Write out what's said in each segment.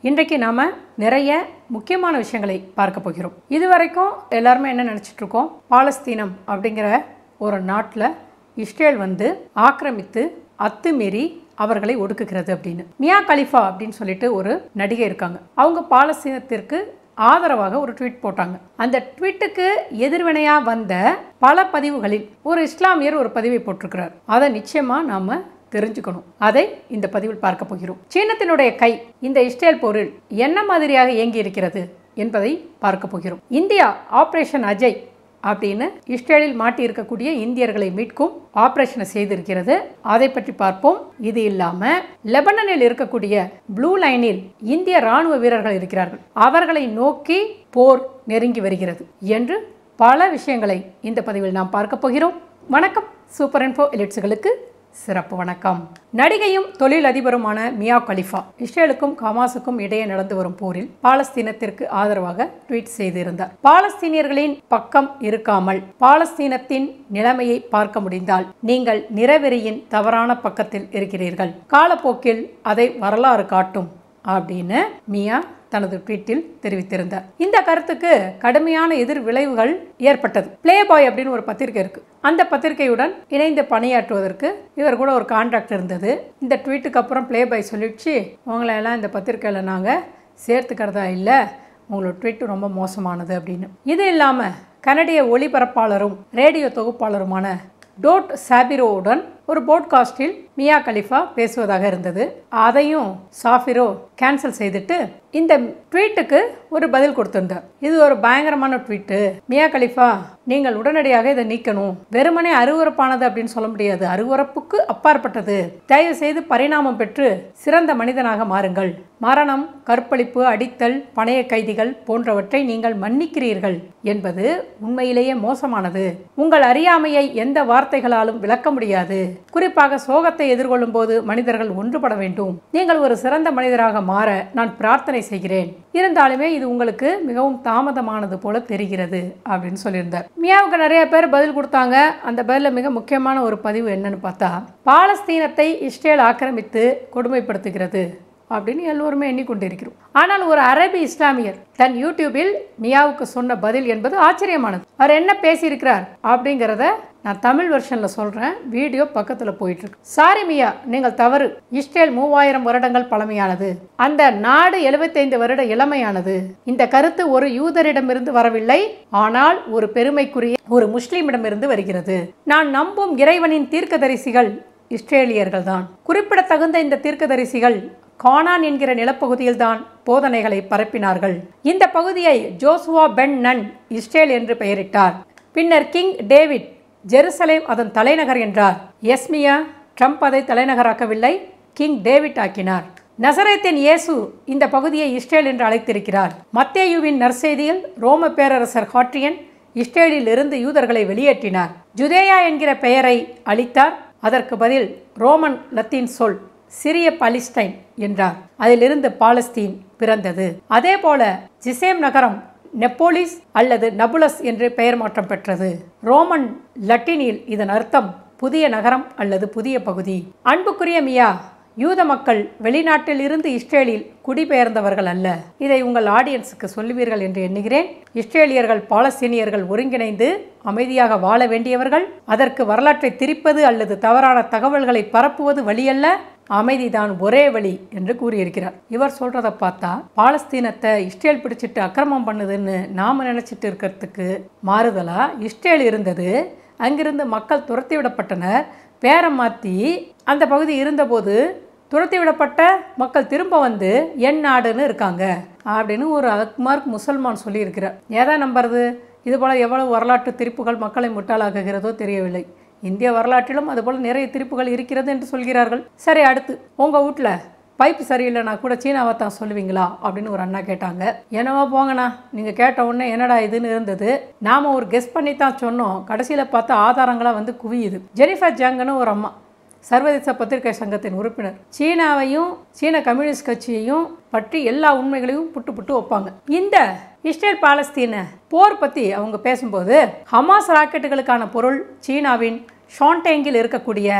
இன்றைக்கு நாம நிறைய முக்கியமான விஷயங்களை பார்க்க போகிறோம் இதுவரைக்கும் எல்லாருமே என்ன நினைச்சிட்டு இருக்கோம் பாலஸ்தீனம் அப்படிங்கிற ஒரு நாட்டில் இஸ்ரேல் வந்து ஆக்கிரமித்து அத்துமீறி அவர்களை ஒடுக்குகிறது அப்படின்னு மியா கலிஃபா அப்படின்னு சொல்லிட்டு ஒரு நடிகை இருக்காங்க அவங்க பாலஸ்தீனத்திற்கு ஆதரவாக ஒரு ட்வீட் போட்டாங்க அந்த ட்வீட்டுக்கு எதிர்வினையா வந்த பல பதிவுகளில் ஒரு இஸ்லாமியர் ஒரு பதிவை போட்டிருக்கிறார் அதை நிச்சயமா நாம தெரிஞ்சுக்கணும் அதை இந்த பதிவில் பார்க்க போகிறோம் சீனத்தினுடைய கை இந்த இஸ்ரேல் போரில் என்ன மாதிரியாக இயங்கி இருக்கிறது என்பதை பார்க்க போகிறோம் இந்தியா ஆபரேஷன் அஜய் அப்படின்னு இஸ்ரேலில் மாட்டி இருக்கக்கூடிய இந்தியர்களை மீட்கும் ஆபரேஷனை செய்திருக்கிறது அதை பற்றி பார்ப்போம் இது இல்லாம லெபனனில் இருக்கக்கூடிய ப்ளூ லைனில் இந்திய ராணுவ வீரர்கள் இருக்கிறார்கள் அவர்களை நோக்கி போர் நெருங்கி வருகிறது என்று பல விஷயங்களை இந்த பதிவில் நாம் பார்க்க போகிறோம் வணக்கம் சூப்பர் இன்ஃபோ எலிட்ஸுகளுக்கு சிறப்பு வணக்கம் நடிகையும் தொழில் அதிபருமான மியா கலிஃபா இஸ்ரேலுக்கும் ஹமாஸுக்கும் இடையே நடந்து வரும் போரில் பாலஸ்தீனத்திற்கு ஆதரவாக ட்வீட் செய்திருந்தார் பாலஸ்தீனியர்களின் பக்கம் இருக்காமல் பாலஸ்தீனத்தின் நிலைமையை பார்க்க முடிந்தால் நீங்கள் நிறவெறியின் தவறான பக்கத்தில் இருக்கிறீர்கள் காலப்போக்கில் அதை வரலாறு காட்டும் அப்படின்னு மியா தனது ட்வீட்டில் தெரிவித்திருந்தார் இந்த கருத்துக்கு கடுமையான எதிர் விளைவுகள் ஏற்பட்டது பிளே பாய் அப்படின்னு ஒரு பத்திரிகை இருக்கு அந்த பத்திரிகையுடன் இணைந்து பணியாற்றுவதற்கு இவர் கூட ஒரு கான்ட்ராக்ட் இருந்தது இந்த ட்வீட்டுக்கு அப்புறம் பிளே பாய் சொல்லிடுச்சு உங்களை எல்லாம் இந்த பத்திரிக்கையில் நாங்கள் சேர்த்துக்கிறதா இல்லை உங்களோட ட்வீட் ரொம்ப மோசமானது அப்படின்னு இது இல்லாமல் கனடிய ஒளிபரப்பாளரும் ரேடியோ தொகுப்பாளருமான டோட் சாபிரோவுடன் ஒரு போட்காஸ்டில் மியா கலிஃபா பேசுவதாக இருந்தது அதையும் சாஃபிரோ கேன்சல் செய்துட்டு இந்த ட்வீட்டுக்கு ஒரு பதில் கொடுத்திருந்தார் இது ஒரு பயங்கரமான ட்வீட்டு மியா கலிஃபா நீங்கள் உடனடியாக இதை நீக்கணும் வெறுமனே அருவறுப்பானது அப்படின்னு சொல்ல முடியாது அருவறுப்புக்கு அப்பாற்பட்டது தயவு செய்து பரிணாமம் பெற்று சிறந்த மனிதனாக மாறுங்கள் மரணம் கற்பழிப்பு அடித்தல் பணைய கைதிகள் போன்றவற்றை நீங்கள் மன்னிக்கிறீர்கள் என்பது உண்மையிலேயே மோசமானது உங்கள் அறியாமையை எந்த வார்த்தைகளாலும் விளக்க முடியாது குறிப்பாக சோகத்தை எதிர்கொள்ளும் போது மனிதர்கள் ஒன்றுபட வேண்டும் நீங்கள் ஒரு சிறந்த மனிதராக மாற நான் பிரார்த்தனை செய்கிறேன் இருந்தாலுமே இது உங்களுக்கு மிகவும் தாமதமானது போல தெரிகிறது அப்படின்னு சொல்லியிருந்தார் மியாவுக்கு நிறைய பேர் பதில் கொடுத்தாங்க அந்த பதிலில் மிக முக்கியமான ஒரு பதிவு என்னன்னு பார்த்தா பாலஸ்தீனத்தை இஸ்ரேல் ஆக்கிரமித்து கொடுமைப்படுத்துகிறது அப்படின்னு எல்லோருமே எண்ணிக்கொண்டிருக்கிறோம் ஆனால் ஒரு அரபி இஸ்லாமியர் தன் யூடியூபில் மியாவுக்கு சொன்ன பதில் என்பது ஆச்சரியமானது அவர் என்ன பேசியிருக்கிறார் அப்படிங்கிறத நான் தமிழ் வெர்ஷனில் சொல்கிறேன் வீடியோ பக்கத்தில் போயிட்டு இருக்கு சாரி மியா நீங்கள் தவறு இஸ்ரேல் மூவாயிரம் வருடங்கள் பழமையானது அந்த நாடு எழுபத்தைந்து வருட இளமையானது இந்த கருத்து ஒரு யூதரிடமிருந்து வரவில்லை ஆனால் ஒரு பெருமைக்குரிய ஒரு முஸ்லீமிடமிருந்து வருகிறது நான் நம்பும் இறைவனின் தீர்க்கதரிசிகள் இஸ்ரேலியர்கள் தான் குறிப்பிடத்தகுந்த இந்த தீர்க்கதரிசிகள் கானான் என்கிற நிலப்பகுதியில் தான் போதனைகளை பரப்பினார்கள் இந்த பகுதியை ஜோசுவா பென் நன் இஸ்ரேல் என்று பெயரிட்டார் பின்னர் கிங் டேவிட் ஜெருசலேம் அதன் தலைநகர் என்றார் எஸ்மியா ட்ரம்ப் அதை தலைநகராக்கவில்லை கிங் டேவிட் ஆக்கினார் நசரேத்தின் இயேசு இந்த பகுதியை இஸ்ரேல் என்று அழைத்திருக்கிறார் மத்தேயுவின் நற்செய்தியில் ரோம பேரரசர் ஹாட்ரியன் இஸ்ரேலில் இருந்து யூதர்களை வெளியேற்றினார் ஜுதேயா என்கிற பெயரை அளித்தார் அதற்கு பதில் ரோமன் லத்தீன் சொல் சிறிய பாலிஸ்டைன் என்றார் அதிலிருந்து பாலஸ்தீன் பிறந்தது அதே போல ஜிசேம் நகரம் நெப்போலிஸ் அல்லது நபுலஸ் என்று பெயர் மாற்றம் பெற்றது ரோமன் லட்டினில் இதன் அர்த்தம் புதிய நகரம் அல்லது புதிய பகுதி அன்புக்குரிய மியா யூத மக்கள் வெளிநாட்டில் இருந்து இஸ்ரேலில் குடிபெயர்ந்தவர்கள் அல்ல இதை உங்கள் ஆடியன்ஸுக்கு சொல்லுவீர்கள் என்று எண்ணுகிறேன் இஸ்ரேலியர்கள் பாலஸ்தீனியர்கள் ஒருங்கிணைந்து அமைதியாக வாழ வேண்டியவர்கள் அதற்கு வரலாற்றை திரிப்பது அல்லது தவறான தகவல்களை பரப்புவது வழியல்ல அமைதிதான் ஒரே வழி என்று கூறியிருக்கிறார் இவர் சொல்றத பார்த்தா பாலஸ்தீனத்தை இஸ்ரேல் பிடிச்சிட்டு அக்கிரமம் பண்ணுதுன்னு நாம நினைச்சிட்டு இருக்கிறதுக்கு மாறுதலா இஸ்ரேல் இருந்தது அங்கிருந்து மக்கள் துரத்தி விடப்பட்டனர் பேரம் மாற்றி அந்த பகுதி இருந்தபோது துரத்தி விடப்பட்ட மக்கள் திரும்ப வந்து என் நாடுன்னு இருக்காங்க அப்படின்னு ஒரு அக்மார்க் முசல்மான் சொல்லியிருக்கிறார் ஏதா நம்புறது இது போல எவ்வளவு வரலாற்று திருப்புகள் மக்களை முட்டாளாக்குகிறதோ தெரியவில்லை இந்திய வரலாற்றிலும் அதுபோல் நிறைய திருப்புகள் இருக்கிறது என்று சொல்கிறார்கள் சரி அடுத்து உங்கள் வீட்டில் பைப்பு சரியில்லைனா கூட சீனாவை தான் சொல்லுவீங்களா அப்படின்னு ஒரு அண்ணா கேட்டாங்க என்னவோ போங்கண்ணா நீங்கள் கேட்ட உடனே என்னடா இதுன்னு இருந்தது நாம் ஒரு கெஸ் பண்ணி தான் சொன்னோம் கடைசியில் பார்த்தா ஆதாரங்களாக வந்து குவியுது ஜெனிஃபர் ஜாங்குன்னு ஒரு அம்மா சர்வதேச பத்திரிகை சங்கத்தின் உறுப்பினர் சீனாவையும் சீன கம்யூனிஸ்ட் கட்சியையும் பற்றி எல்லா உண்மைகளையும் புட்டு புட்டு வைப்பாங்க இந்த இஸ்ரேல் பாலஸ்தீன போர் பற்றி அவங்க பேசும்போது ஹமாஸ் ராக்கெட்டுகளுக்கான பொருள் சீனாவின் ஷான்டேங்கில் இருக்கக்கூடிய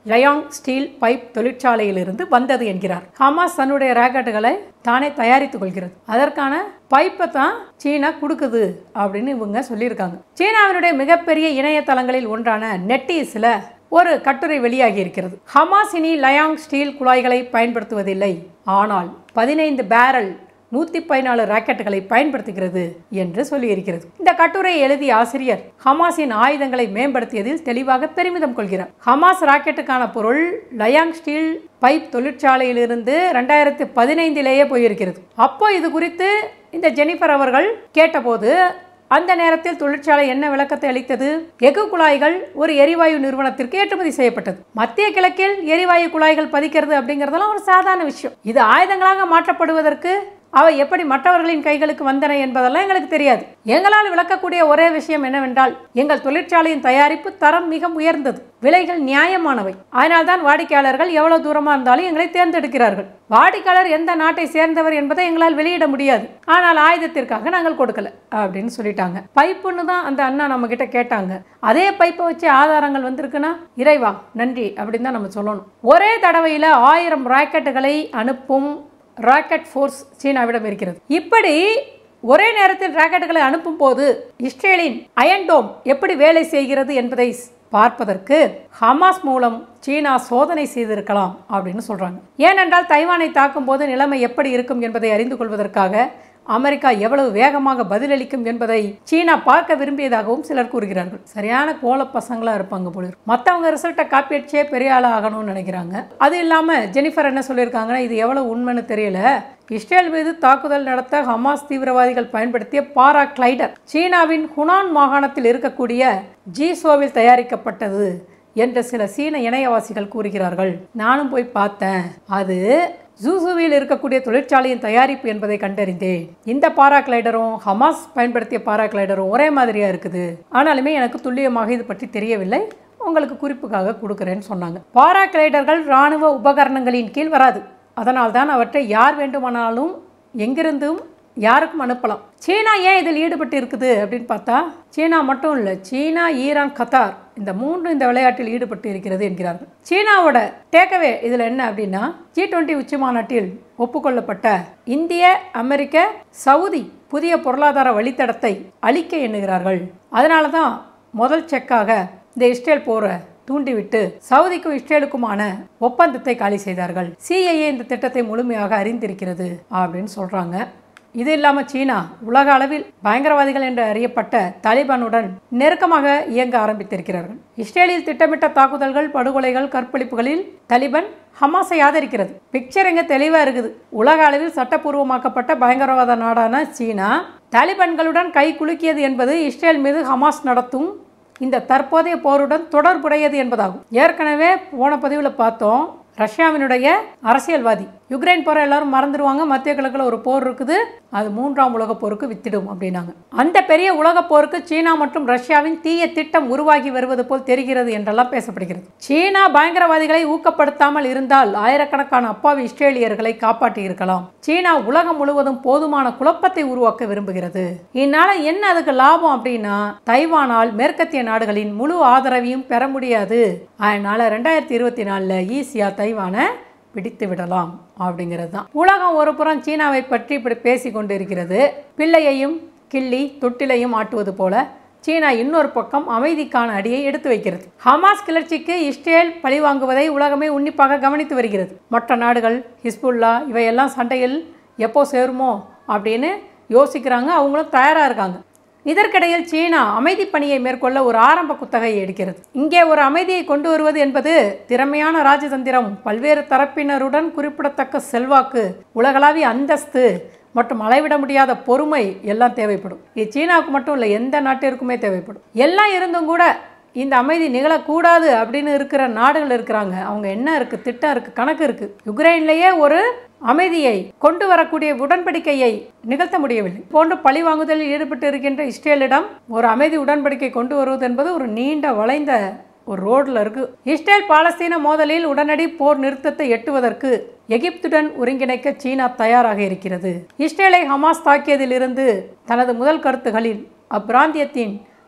லயாங் ஸ்டீல் பைப் தொழிற்சாலையிலிருந்து வந்தது என்கிறார் ஹமாஸ் தன்னுடைய ராக்கெட்டுகளை தானே தயாரித்துக் கொள்கிறது அதற்கான பைப்பை தான் சீனா கொடுக்குது அப்படின்னு இவங்க சொல்லியிருக்காங்க சீனாவினுடைய மிகப்பெரிய இணையதளங்களில் ஒன்றான நெட்டீஸில் ஒரு கட்டுரை வெளியாகி இருக்கிறது ஹமாஸ் இனி லயாங் ஸ்டீல் குழாய்களை பயன்படுத்துவதில்லை ஆனால் பதினைந்து பேரல் நூற்றி பதினாலு ராக்கெட்டுகளை பயன்படுத்துகிறது என்று சொல்லியிருக்கிறது இந்த கட்டுரையை எழுதிய ஆசிரியர் ஹமாஸின் ஆயுதங்களை மேம்படுத்தியதில் தெளிவாக பெருமிதம் கொள்கிறார் ஹமாஸ் ராக்கெட்டுக்கான பொருள் லயாங் ஸ்டீல் பைப் தொழிற்சாலையிலிருந்து ரெண்டாயிரத்தி பதினைந்திலேயே போயிருக்கிறது அப்போ இது குறித்து இந்த ஜெனிஃபர் அவர்கள் கேட்டபோது அந்த நேரத்தில் தொழிற்சாலை என்ன விளக்கத்தை அளித்தது எஃகு குழாய்கள் ஒரு எரிவாயு நிறுவனத்திற்கு ஏற்றுமதி செய்யப்பட்டது மத்திய கிழக்கில் எரிவாயு குழாய்கள் பதிக்கிறது அப்படிங்கிறதெல்லாம் ஒரு சாதாரண விஷயம் இது ஆயுதங்களாக மாற்றப்படுவதற்கு அவை எப்படி மற்றவர்களின் கைகளுக்கு வந்தன என்பதெல்லாம் எங்களுக்கு தெரியாது எங்களால் விளக்கக்கூடிய ஒரே விஷயம் என்னவென்றால் எங்கள் தொழிற்சாலையின் தயாரிப்பு தரம் மிக உயர்ந்தது விலைகள் நியாயமானவை அதனால்தான் வாடிக்கையாளர்கள் எவ்வளவு தூரமா இருந்தாலும் எங்களை தேர்ந்தெடுக்கிறார்கள் வாடிக்கையாளர் எந்த நாட்டை சேர்ந்தவர் என்பதை எங்களால் வெளியிட முடியாது ஆனால் ஆயுதத்திற்காக நாங்கள் கொடுக்கல அப்படின்னு சொல்லிட்டாங்க பைப்புன்னு தான் அந்த அண்ணா நம்ம கிட்ட கேட்டாங்க அதே பைப்பை வச்சு ஆதாரங்கள் வந்திருக்குன்னா இறைவா நன்றி அப்படின்னு தான் நம்ம சொல்லணும் ஒரே தடவையில் ஆயிரம் ராக்கெட்டுகளை அனுப்பும் ராக்கெட் ஃபோர்ஸ் சீனாவிடம் இருக்கிறது இப்படி ஒரே நேரத்தில் ராக்கெட்டுகளை அனுப்பும் போது இஸ்ரேலின் அயன்டோம் எப்படி வேலை செய்கிறது என்பதை பார்ப்பதற்கு ஹமாஸ் மூலம் சீனா சோதனை செய்திருக்கலாம் அப்படின்னு சொல்றாங்க ஏனென்றால் தைவானை தாக்கும் போது நிலைமை எப்படி இருக்கும் என்பதை அறிந்து கொள்வதற்காக அமெரிக்கா எவ்வளவு வேகமாக பதிலளிக்கும் என்பதை சீனா பார்க்க விரும்பியதாகவும் சிலர் கூறுகிறார்கள் சரியான கோல பசங்களா இருப்பாங்க போல இருக்கு. மத்தவங்க ரிசல்ட்டை காப்பி அடிச்சே பெரிய ஆளா ஆகணும்னு நினைக்கிறாங்க அது இல்லாம ஜெனிஃபர் என்ன சொல்லியிருக்காங்கன்னா இது எவ்வளவு உண்மைன்னு தெரியல இஸ்ரேல் மீது தாக்குதல் நடத்த ஹமாஸ் தீவிரவாதிகள் பயன்படுத்திய பாரா கிளைடர் சீனாவின் ஹுனான் மாகாணத்தில் இருக்கக்கூடிய ஜீசோவில் தயாரிக்கப்பட்டது என்று சில சீன இணையவாசிகள் கூறுகிறார்கள் நானும் போய் பார்த்தேன் அது ஜூசுவில் இருக்கக்கூடிய தொழிற்சாலையின் தயாரிப்பு என்பதை கண்டறிந்தேன் இந்த பாராகிளைடரும் ஹமாஸ் பயன்படுத்திய பாராகிளைடரும் ஒரே மாதிரியா இருக்குது ஆனாலுமே எனக்கு துல்லியமாக இது பற்றி தெரியவில்லை உங்களுக்கு குறிப்புக்காக கொடுக்குறேன்னு சொன்னாங்க பாராகிளைடர்கள் இராணுவ உபகரணங்களின் கீழ் வராது அதனால்தான் அவற்றை யார் வேண்டுமானாலும் எங்கிருந்தும் யாருக்கும் அனுப்பலாம் சீனா ஏன் இதில் ஈடுபட்டு இருக்குது அப்படின்னு பார்த்தா சீனா மட்டும் இல்லை சீனா ஈரான் கத்தார் இந்த மூன்று இந்த விளையாட்டில் ஈடுபட்டு இருக்கிறது என்கிறார்கள் சீனாவோட டேக்கவே இதில் என்ன அப்படின்னா ஜி டுவெண்ட்டி உச்சி மாநாட்டில் ஒப்புக்கொள்ளப்பட்ட இந்திய அமெரிக்க சவுதி புதிய பொருளாதார வழித்தடத்தை அழிக்க எண்ணுகிறார்கள் அதனால தான் முதல் செக்காக இந்த இஸ்ரேல் போரை தூண்டிவிட்டு சவுதிக்கும் இஸ்ரேலுக்குமான ஒப்பந்தத்தை காலி செய்தார்கள் சிஐஏ இந்த திட்டத்தை முழுமையாக அறிந்திருக்கிறது அப்படின்னு சொல்றாங்க இது இல்லாமல் சீனா உலக அளவில் பயங்கரவாதிகள் என்று அறியப்பட்ட தாலிபானுடன் நெருக்கமாக இயங்க ஆரம்பித்திருக்கிறார்கள் இஸ்ரேலில் திட்டமிட்ட தாக்குதல்கள் படுகொலைகள் கற்பழிப்புகளில் தலிபான் ஹமாஸை ஆதரிக்கிறது பிக்சர் எங்க தெளிவா இருக்குது உலக அளவில் சட்டப்பூர்வமாக்கப்பட்ட பயங்கரவாத நாடான சீனா தாலிபான்களுடன் கை குலுக்கியது என்பது இஸ்ரேல் மீது ஹமாஸ் நடத்தும் இந்த தற்போதைய போருடன் தொடர்புடையது என்பதாகும் ஏற்கனவே போன பதிவில் பார்த்தோம் ரஷ்யாவினுடைய அரசியல்வாதி யுக்ரைன் போரை எல்லாரும் மறந்துடுவாங்க மத்திய கிழக்கில் ஒரு போர் இருக்குது அது மூன்றாம் உலகப் போருக்கு வித்திடும் அப்படின்னாங்க அந்த பெரிய உலகப் போருக்கு சீனா மற்றும் ரஷ்யாவின் தீய திட்டம் உருவாகி வருவது போல் தெரிகிறது என்றெல்லாம் பேசப்படுகிறது சீனா பயங்கரவாதிகளை ஊக்கப்படுத்தாமல் இருந்தால் ஆயிரக்கணக்கான அப்பாவி இஸ்ரேலியர்களை காப்பாற்றி இருக்கலாம் சீனா உலகம் முழுவதும் போதுமான குழப்பத்தை உருவாக்க விரும்புகிறது இதனால என்ன அதுக்கு லாபம் அப்படின்னா தைவானால் மேற்கத்திய நாடுகளின் முழு ஆதரவையும் பெற முடியாது அதனால ரெண்டாயிரத்தி இருபத்தி நாலில் ஈஸியா தைவானை பிடித்து விடலாம் அப்படிங்கிறது தான் உலகம் ஒரு புறம் சீனாவை பற்றி இப்படி பேசி கொண்டிருக்கிறது பிள்ளையையும் கிள்ளி தொட்டிலையும் ஆட்டுவது போல சீனா இன்னொரு பக்கம் அமைதிக்கான அடியை எடுத்து வைக்கிறது ஹமாஸ் கிளர்ச்சிக்கு இஸ்ரேல் பழிவாங்குவதை உலகமே உன்னிப்பாக கவனித்து வருகிறது மற்ற நாடுகள் ஹிஸ்புல்லா இவையெல்லாம் சண்டையில் எப்போ சேருமோ அப்படின்னு யோசிக்கிறாங்க அவங்களும் தயாராக இருக்காங்க இதற்கிடையில் சீனா அமைதி பணியை மேற்கொள்ள ஒரு ஆரம்ப குத்தகையை எடுக்கிறது இங்கே ஒரு அமைதியை கொண்டு வருவது என்பது திறமையான ராஜதந்திரம் பல்வேறு தரப்பினருடன் குறிப்பிடத்தக்க செல்வாக்கு உலகளாவிய அந்தஸ்து மற்றும் அளவிட முடியாத பொறுமை எல்லாம் தேவைப்படும் இது சீனாவுக்கு மட்டும் இல்லை எந்த நாட்டிற்குமே தேவைப்படும் எல்லாம் இருந்தும் கூட இந்த அமைதி நிகழக்கூடாது அப்படின்னு இருக்கிற நாடுகள் இருக்கிறாங்க அவங்க என்ன இருக்கு திட்டம் இருக்கு கணக்கு இருக்கு யுக்ரைன்லேயே ஒரு அமைதியை கொண்டு வரக்கூடிய உடன்படிக்கையை நிகழ்த்த முடியவில்லை போன்று பழிவாங்குதலில் ஈடுபட்டு இருக்கின்ற இஸ்ரேலிடம் ஒரு அமைதி உடன்படிக்கை கொண்டு வருவது என்பது ஒரு நீண்ட வளைந்த ஒரு ரோட்ல இருக்கு இஸ்ரேல் பாலஸ்தீன மோதலில் உடனடி போர் நிறுத்தத்தை எட்டுவதற்கு எகிப்துடன் ஒருங்கிணைக்க சீனா தயாராக இருக்கிறது இஸ்ரேலை ஹமாஸ் தாக்கியதிலிருந்து தனது முதல் கருத்துகளில் அப்பிராந்தியத்தின்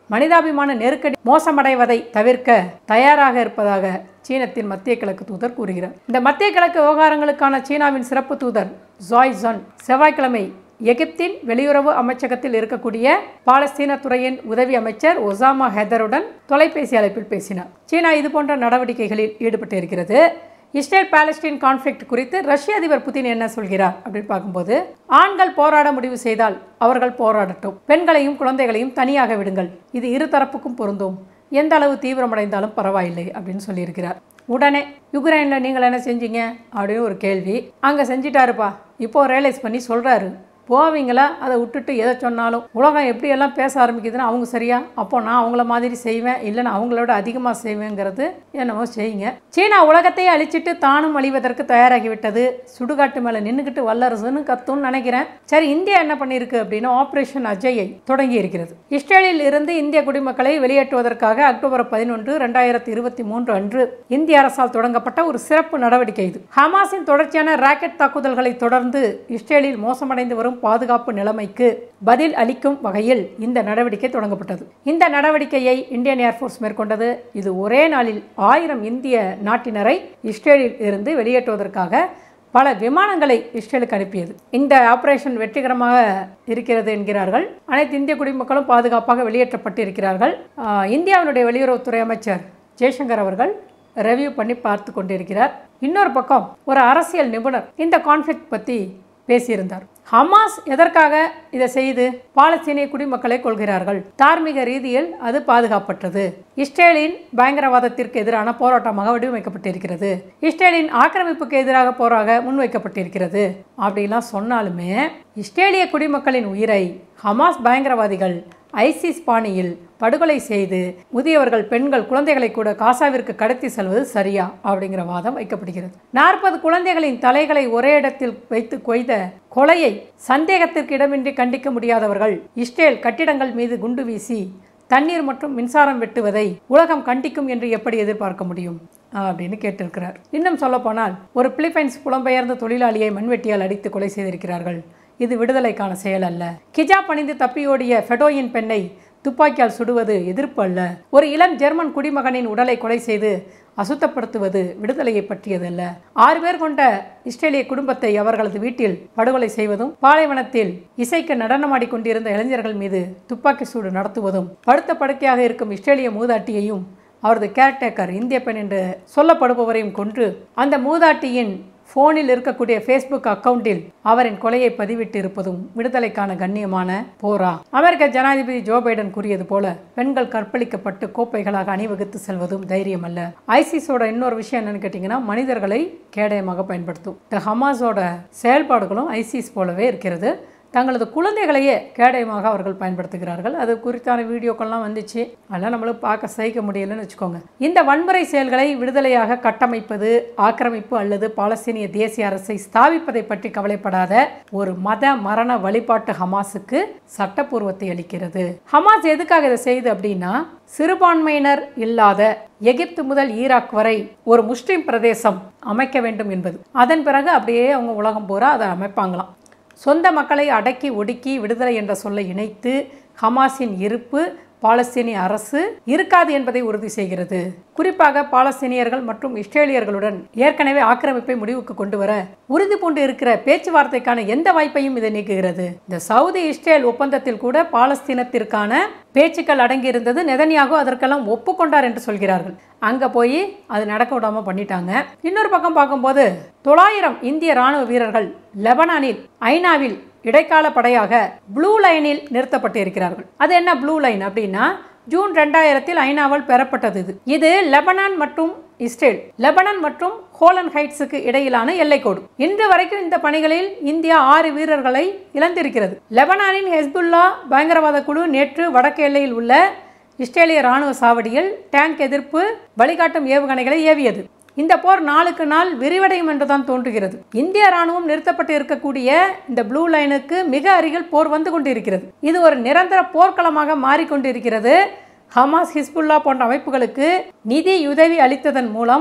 மனிதாபிமான நெருக்கடி மோசமடைவதை தவிர்க்க தயாராக இருப்பதாக சீனத்தின் மத்திய கிழக்கு தூதர் கூறுகிறார் இந்த மத்திய கிழக்கு விவகாரங்களுக்கான சீனாவின் சிறப்பு தூதர் ஜாய் ஜன் செவ்வாய்க்கிழமை எகிப்தின் வெளியுறவு அமைச்சகத்தில் இருக்கக்கூடிய பாலஸ்தீன துறையின் உதவி அமைச்சர் ஒசாமா ஹெதருடன் தொலைபேசி அழைப்பில் பேசினார் சீனா இதுபோன்ற நடவடிக்கைகளில் ஈடுபட்டு இருக்கிறது இஸ்ரேல் பாலஸ்தீன் கான்ஃப்ளிக்ட் குறித்து ரஷ்ய அதிபர் புதின் என்ன சொல்கிறார் அப்படின்னு பார்க்கும்போது ஆண்கள் போராட முடிவு செய்தால் அவர்கள் போராடட்டும் பெண்களையும் குழந்தைகளையும் தனியாக விடுங்கள் இது இருதரப்புக்கும் பொருந்தும் எந்த அளவு தீவிரமடைந்தாலும் பரவாயில்லை அப்படின்னு சொல்லியிருக்கிறார் உடனே யுக்ரைனில் நீங்கள் என்ன செஞ்சீங்க அப்படின்னு ஒரு கேள்வி அங்கே செஞ்சிட்டாருப்பா இப்போ ரியலைஸ் பண்ணி சொல்கிறாரு போவீங்களா அதை விட்டுட்டு எதை சொன்னாலும் உலகம் எப்படியெல்லாம் பேச ஆரம்பிக்குதுன்னா அவங்க சரியா அப்போ நான் அவங்கள மாதிரி செய்வேன் இல்லைன்னா அவங்களோட அதிகமாக செய்வேங்கிறது என்னமோ செய்யுங்க சீனா உலகத்தையே அழிச்சிட்டு தானும் அழிவதற்கு தயாராகிவிட்டது சுடுகாட்டு மேலே நின்றுக்கிட்டு வல்லரசுன்னு கத்தும்னு நினைக்கிறேன் சரி இந்தியா என்ன பண்ணியிருக்கு அப்படின்னா ஆபரேஷன் அஜயை தொடங்கி இருக்கிறது இஸ்ரேலில் இருந்து இந்திய குடிமக்களை வெளியேற்றுவதற்காக அக்டோபர் பதினொன்று ரெண்டாயிரத்தி இருபத்தி மூன்று அன்று இந்திய அரசால் தொடங்கப்பட்ட ஒரு சிறப்பு நடவடிக்கை இது ஹமாஸின் தொடர்ச்சியான ராக்கெட் தாக்குதல்களை தொடர்ந்து இஸ்ரேலில் மோசமடைந்து வரும் பாதுகாப்பு நிலைமைக்கு பதில் அளிக்கும் வகையில் இந்த நடவடிக்கை தொடங்கப்பட்டது இந்த நடவடிக்கையை இந்தியன் ஏர்ஃபோர்ஸ் மேற்கொண்டது இது ஒரே நாளில் ஆயிரம் இந்திய நாட்டினரை இஸ்ரேலில் இருந்து வெளியேற்றுவதற்காக பல விமானங்களை இஸ்ரேலுக்கு அனுப்பியது இந்த ஆபரேஷன் வெற்றிகரமாக இருக்கிறது என்கிறார்கள் அனைத்து இந்திய குடிமக்களும் பாதுகாப்பாக வெளியேற்றப்பட்டு இருக்கிறார்கள் ஆஹ், இந்தியாவினுடைய வெளியுறவுத்துறை அமைச்சர் ஜெய்சங்கர் அவர்கள் ரெவ்யூ பண்ணி பார்த்து கொண்டிருக்கிறார் இன்னொரு பக்கம் ஒரு அரசியல் நிபுணர் இந்த கான்ஃப்ளிக்ட் பற்றி பேசியிருந்தார் ஹமாஸ் எதற்காக இதை செய்து பாலஸ்தீனிய குடிமக்களை கொள்கிறார்கள் தார்மீக ரீதியில் அது பாதுகாப்பற்றது இஸ்ரேலின் பயங்கரவாதத்திற்கு எதிரான போராட்டமாக வடிவமைக்கப்பட்டிருக்கிறது இஸ்ரேலின் ஆக்கிரமிப்புக்கு எதிராக போராக முன்வைக்கப்பட்டிருக்கிறது அப்படிலாம் சொன்னாலுமே இஸ்ரேலிய குடிமக்களின் உயிரை ஹமாஸ் பயங்கரவாதிகள் ஐசிஸ் பாணியில் படுகொலை செய்து முதியவர்கள் பெண்கள் குழந்தைகளை கூட காசாவிற்கு கடத்தி செல்வது சரியா அப்படிங்கிற வாதம் வைக்கப்படுகிறது நாற்பது குழந்தைகளின் தலைகளை ஒரே இடத்தில் வைத்து கொய்த கொலையை சந்தேகத்திற்கு இடமின்றி கண்டிக்க முடியாதவர்கள் இஸ்ரேல் கட்டிடங்கள் மீது குண்டு வீசி தண்ணீர் மற்றும் மின்சாரம் வெட்டுவதை உலகம் கண்டிக்கும் என்று எப்படி எதிர்பார்க்க முடியும் அப்படின்னு கேட்டிருக்கிறார் இன்னும் சொல்லப்போனால் ஒரு பிலிப்பைன்ஸ் புலம்பெயர்ந்த தொழிலாளியை மண்வெட்டியால் அடித்து கொலை செய்திருக்கிறார்கள் இது விடுதலைக்கான செயல் அல்ல கிஜாப் அணிந்து தப்பியோடிய ஃபெடோயின் பெண்ணை துப்பாக்கியால் சுடுவது எதிர்ப்பு அல்ல ஒரு இளம் ஜெர்மன் குடிமகனின் உடலை கொலை செய்து அசுத்தப்படுத்துவது விடுதலையை பற்றியதல்ல ஆறு பேர் கொண்ட இஸ்ரேலிய குடும்பத்தை அவர்களது வீட்டில் படுகொலை செய்வதும் பாலைவனத்தில் இசைக்கு நடனமாடிக் கொண்டிருந்த இளைஞர்கள் மீது துப்பாக்கி சூடு நடத்துவதும் படுத்த படுக்கையாக இருக்கும் இஸ்ரேலிய மூதாட்டியையும் அவரது கேர்டேக்கர் இந்திய பெண் என்று சொல்லப்படுபவரையும் கொன்று அந்த மூதாட்டியின் போனில் இருக்கக்கூடிய ஃபேஸ்புக் அக்கவுண்டில் அவரின் கொலையை பதிவிட்டு இருப்பதும் விடுதலைக்கான கண்ணியமான போரா அமெரிக்க ஜனாதிபதி ஜோ பைடன் கூறியது போல பெண்கள் கற்பழிக்கப்பட்டு கோப்பைகளாக அணிவகுத்து செல்வதும் தைரியம் அல்ல ஐசிஸோட இன்னொரு விஷயம் என்னன்னு கேட்டிங்கன்னா மனிதர்களை கேடயமாக பயன்படுத்தும் இந்த ஹமாஸோட செயல்பாடுகளும் ஐசிஸ் போலவே இருக்கிறது தங்களது குழந்தைகளையே கேடயமாக அவர்கள் பயன்படுத்துகிறார்கள் அது குறித்தான வீடியோக்கள்லாம் வந்துச்சு அதெல்லாம் நம்மளுக்கு பார்க்க சகிக்க முடியலன்னு வச்சுக்கோங்க இந்த வன்முறை செயல்களை விடுதலையாக கட்டமைப்பது ஆக்கிரமிப்பு அல்லது பாலஸ்தீனிய தேசிய அரசை ஸ்தாபிப்பதை பற்றி கவலைப்படாத ஒரு மத மரண வழிபாட்டு ஹமாஸுக்கு சட்டப்பூர்வத்தை அளிக்கிறது ஹமாஸ் எதுக்காக இதை செய்யுது அப்படின்னா சிறுபான்மையினர் இல்லாத எகிப்து முதல் ஈராக் வரை ஒரு முஸ்லிம் பிரதேசம் அமைக்க வேண்டும் என்பது அதன் பிறகு அப்படியே அவங்க உலகம் பூரா அதை அமைப்பாங்களாம் சொந்த மக்களை அடக்கி ஒடுக்கி விடுதலை என்ற சொல்லை இணைத்து ஹமாஸின் இருப்பு பாலஸ்தீனிய அரசு இருக்காது என்பதை உறுதி செய்கிறது குறிப்பாக பாலஸ்தீனியர்கள் மற்றும் இஸ்ரேலியர்களுடன் ஏற்கனவே ஆக்கிரமிப்பை முடிவுக்கு கொண்டு வர உறுதி பூண்டு இருக்கிற பேச்சுவார்த்தைக்கான எந்த வாய்ப்பையும் இது நீக்குகிறது இந்த சவுதி இஸ்ரேல் ஒப்பந்தத்தில் கூட பாலஸ்தீனத்திற்கான பேச்சுக்கள் அடங்கியிருந்தது நெதன்யாகு அதற்கெல்லாம் ஒப்புக்கொண்டார் என்று சொல்கிறார்கள் அங்க போய் அது நடக்க விடாம பண்ணிட்டாங்க இன்னொரு பக்கம் பார்க்கும்போது தொள்ளாயிரம் இந்திய ராணுவ வீரர்கள் லெபனானில் ஐநாவில் இடைக்கால படையாக ப்ளூ லைனில் நிறுத்தப்பட்டு இருக்கிறார்கள் அது என்ன ப்ளூ லைன் அப்படின்னா ஜூன் ரெண்டாயிரத்தில் ஐநாவால் பெறப்பட்டது இது இது லெபனான் மற்றும் இஸ்ரேல் லெபனான் மற்றும் ஹோலன் ஹைட்ஸுக்கு இடையிலான எல்லைக்கோடு இன்று வரைக்கும் இந்த பணிகளில் இந்தியா ஆறு வீரர்களை இழந்திருக்கிறது லெபனானின் ஹெஸ்புல்லா பயங்கரவாத குழு நேற்று வடக்கு எல்லையில் உள்ள இஸ்ரேலிய ராணுவ சாவடியில் டேங்க் எதிர்ப்பு வழிகாட்டும் ஏவுகணைகளை ஏவியது இந்த போர் நாளுக்கு நாள் விரிவடையும் என்றுதான் தோன்றுகிறது இந்திய ராணுவம் நிறுத்தப்பட்டு இருக்கக்கூடிய இந்த ப்ளூ லைனுக்கு மிக அருகில் போர் வந்து கொண்டிருக்கிறது இது ஒரு நிரந்தர போர்க்களமாக மாறிக்கொண்டிருக்கிறது ஹமாஸ் ஹிஸ்புல்லா போன்ற அமைப்புகளுக்கு நிதி உதவி அளித்ததன் மூலம்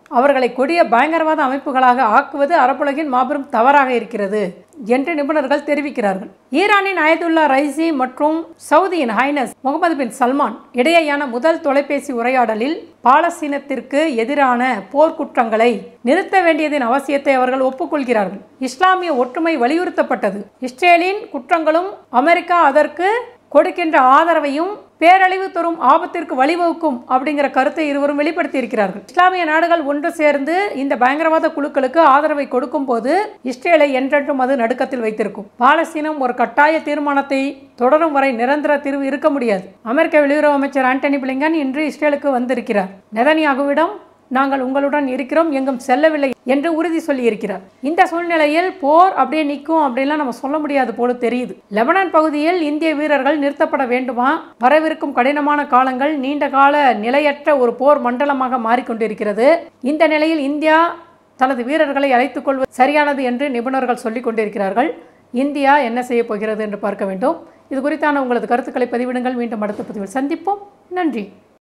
அவர்களை கொடிய பயங்கரவாத அமைப்புகளாக ஆக்குவது அரபுலகின் மாபெரும் தவறாக இருக்கிறது என்று நிபுணர்கள் தெரிவிக்கிறார்கள் ஈரானின் அயதுல்லா ரைசி மற்றும் சவுதியின் ஹைனஸ் முகமது பின் சல்மான் இடையேயான முதல் தொலைபேசி உரையாடலில் பாலஸ்தீனத்திற்கு எதிரான போர்க்குற்றங்களை நிறுத்த வேண்டியதின் அவசியத்தை அவர்கள் ஒப்புக்கொள்கிறார்கள் இஸ்லாமிய ஒற்றுமை வலியுறுத்தப்பட்டது இஸ்ரேலின் குற்றங்களும் அமெரிக்கா அதற்கு கொடுக்கின்ற ஆதரவையும் பேரழிவு தரும் ஆபத்திற்கு வழிவகுக்கும் அப்படிங்கிற கருத்தை இருவரும் வெளிப்படுத்தி இருக்கிறார்கள் இஸ்லாமிய நாடுகள் ஒன்று சேர்ந்து இந்த பயங்கரவாத குழுக்களுக்கு ஆதரவை கொடுக்கும் போது இஸ்ரேலை என்றென்றும் அது நடுக்கத்தில் வைத்திருக்கும் பாலஸ்தீனம் ஒரு கட்டாய தீர்மானத்தை தொடரும் வரை நிரந்தர தீர்வு இருக்க முடியாது அமெரிக்க வெளியுறவு அமைச்சர் ஆண்டனி பிளிங்கன் இன்று இஸ்ரேலுக்கு வந்திருக்கிறார் நெதன்யாகுவிடம் நாங்கள் உங்களுடன் இருக்கிறோம் எங்கும் செல்லவில்லை என்று உறுதி சொல்லியிருக்கிறார் இந்த சூழ்நிலையில் போர் அப்படியே நிற்கும் அப்படின்லாம் நம்ம சொல்ல முடியாது போல தெரியுது லெபனான் பகுதியில் இந்திய வீரர்கள் நிறுத்தப்பட வேண்டுமா வரவிருக்கும் கடினமான காலங்கள் நீண்ட கால நிலையற்ற ஒரு போர் மண்டலமாக மாறிக்கொண்டிருக்கிறது இந்த நிலையில் இந்தியா தனது வீரர்களை அழைத்துக் கொள்வது சரியானது என்று நிபுணர்கள் சொல்லிக் கொண்டிருக்கிறார்கள் இந்தியா என்ன செய்ய போகிறது என்று பார்க்க வேண்டும் இது குறித்தான உங்களது கருத்துக்களை பதிவிடுங்கள் மீண்டும் அடுத்த பதிவில் சந்திப்போம் நன்றி